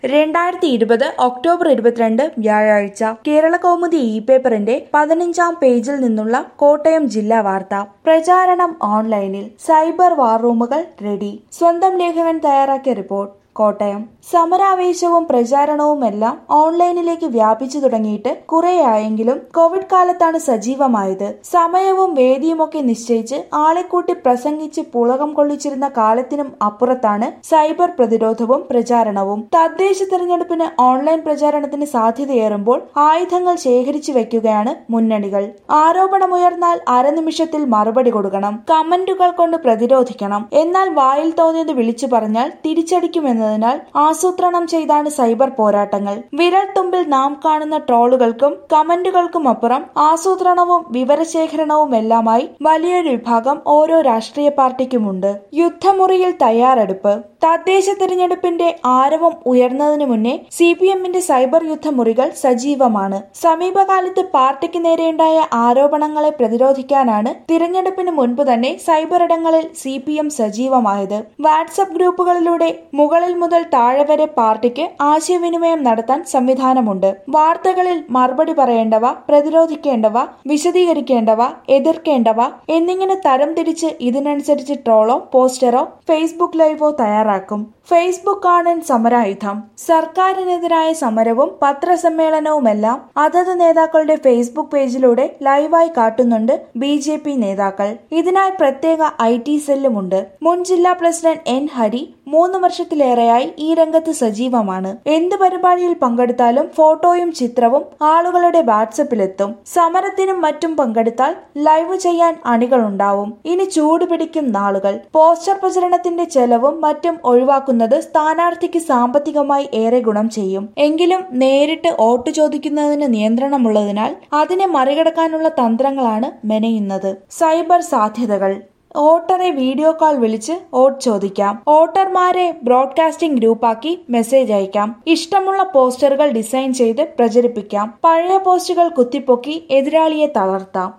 രണ്ടായിരത്തി ഇരുപത് ഒക്ടോബർ ഇരുപത്തിരണ്ട് വ്യാഴാഴ്ച കേരള കൗമുദി ഇ പേപ്പറിന്റെ പതിനഞ്ചാം പേജിൽ നിന്നുള്ള കോട്ടയം ജില്ലാ വാർത്ത പ്രചാരണം ഓൺലൈനിൽ സൈബർ വാർ റൂമുകൾ റെഡി സ്വന്തം ലേഖകൻ തയ്യാറാക്കിയ റിപ്പോർട്ട് കോട്ടയം സമരാവേശവും പ്രചാരണവുമെല്ലാം ഓൺലൈനിലേക്ക് വ്യാപിച്ചു തുടങ്ങിയിട്ട് കുറേയായെങ്കിലും കോവിഡ് കാലത്താണ് സജീവമായത് സമയവും വേദിയുമൊക്കെ നിശ്ചയിച്ച് ആളെക്കൂട്ടി പ്രസംഗിച്ച് പുളകം കൊള്ളിച്ചിരുന്ന കാലത്തിനും അപ്പുറത്താണ് സൈബർ പ്രതിരോധവും പ്രചാരണവും തദ്ദേശ തെരഞ്ഞെടുപ്പിന് ഓൺലൈൻ പ്രചാരണത്തിന് സാധ്യതയേറുമ്പോൾ ആയുധങ്ങൾ ശേഖരിച്ചു വെക്കുകയാണ് മുന്നണികൾ ആരോപണമുയർന്നാൽ അരനിമിഷത്തിൽ മറുപടി കൊടുക്കണം കമന്റുകൾ കൊണ്ട് പ്രതിരോധിക്കണം എന്നാൽ വായിൽ തോന്നിയത് വിളിച്ചു പറഞ്ഞാൽ തിരിച്ചടിക്കുമെന്നതിനാൽ ആസൂത്രണം ചെയ്താണ് സൈബർ പോരാട്ടങ്ങൾ വിരൽ തുമ്പിൽ നാം കാണുന്ന ട്രോളുകൾക്കും കമന്റുകൾക്കും അപ്പുറം ആസൂത്രണവും വിവരശേഖരണവും എല്ലാമായി വലിയൊരു വിഭാഗം ഓരോ രാഷ്ട്രീയ പാർട്ടിക്കുമുണ്ട് യുദ്ധമുറിയിൽ തയ്യാറെടുപ്പ് തദ്ദേശ തിരഞ്ഞെടുപ്പിന്റെ ആരവം ഉയർന്നതിനു മുന്നേ സി പി എമ്മിന്റെ സൈബർ യുദ്ധമുറികൾ സജീവമാണ് സമീപകാലത്ത് പാർട്ടിക്ക് നേരെയുണ്ടായ ആരോപണങ്ങളെ പ്രതിരോധിക്കാനാണ് തിരഞ്ഞെടുപ്പിന് മുൻപ് തന്നെ സൈബർ ഇടങ്ങളിൽ സി പി എം സജീവമായത് വാട്സപ്പ് ഗ്രൂപ്പുകളിലൂടെ മുകളിൽ മുതൽ താഴെ വരെ പാർട്ടിക്ക് ആശയവിനിമയം നടത്താൻ സംവിധാനമുണ്ട് വാർത്തകളിൽ മറുപടി പറയേണ്ടവ പ്രതിരോധിക്കേണ്ടവ വിശദീകരിക്കേണ്ടവ എതിർക്കേണ്ടവ എന്നിങ്ങനെ തരം തിരിച്ച് ഇതിനനുസരിച്ച് ട്രോളോ പോസ്റ്ററോ ഫേസ്ബുക്ക് ലൈവോ തയ്യാറാക്കും ഫേസ്ബുക്ക് ആണ് സമരായുധം സർക്കാരിനെതിരായ സമരവും പത്രസമ്മേളനവുമെല്ലാം അതത് നേതാക്കളുടെ ഫേസ്ബുക്ക് പേജിലൂടെ ലൈവായി കാട്ടുന്നുണ്ട് ബി ജെ പി നേതാക്കൾ ഇതിനായി പ്രത്യേക ഐ ടി സെല്ലുമുണ്ട് മുൻ ജില്ലാ പ്രസിഡന്റ് എൻ ഹരി മൂന്ന് വർഷത്തിലേറെയായി ഈ രംഗത്ത് സജീവമാണ് എന്ത് പരിപാടിയിൽ പങ്കെടുത്താലും ഫോട്ടോയും ചിത്രവും ആളുകളുടെ വാട്സപ്പിലെത്തും സമരത്തിനും മറ്റും പങ്കെടുത്താൽ ലൈവ് ചെയ്യാൻ അണികളുണ്ടാവും ഇനി ചൂട് പിടിക്കും നാളുകൾ പോസ്റ്റർ പ്രചരണത്തിന്റെ ചെലവും മറ്റും ഒഴിവാക്കുന്നത് സ്ഥാനാർത്ഥിക്ക് സാമ്പത്തികമായി ഏറെ ഗുണം ചെയ്യും എങ്കിലും നേരിട്ട് വോട്ട് ചോദിക്കുന്നതിന് നിയന്ത്രണമുള്ളതിനാൽ അതിനെ മറികടക്കാനുള്ള തന്ത്രങ്ങളാണ് മെനയുന്നത് സൈബർ സാധ്യതകൾ വോട്ടറെ വീഡിയോ കോൾ വിളിച്ച് വോട്ട് ചോദിക്കാം വോട്ടർമാരെ ബ്രോഡ്കാസ്റ്റിംഗ് ഗ്രൂപ്പാക്കി മെസ്സേജ് അയക്കാം ഇഷ്ടമുള്ള പോസ്റ്ററുകൾ ഡിസൈൻ ചെയ്ത് പ്രചരിപ്പിക്കാം പഴയ പോസ്റ്റുകൾ കുത്തിപ്പൊക്കി എതിരാളിയെ തളർത്താം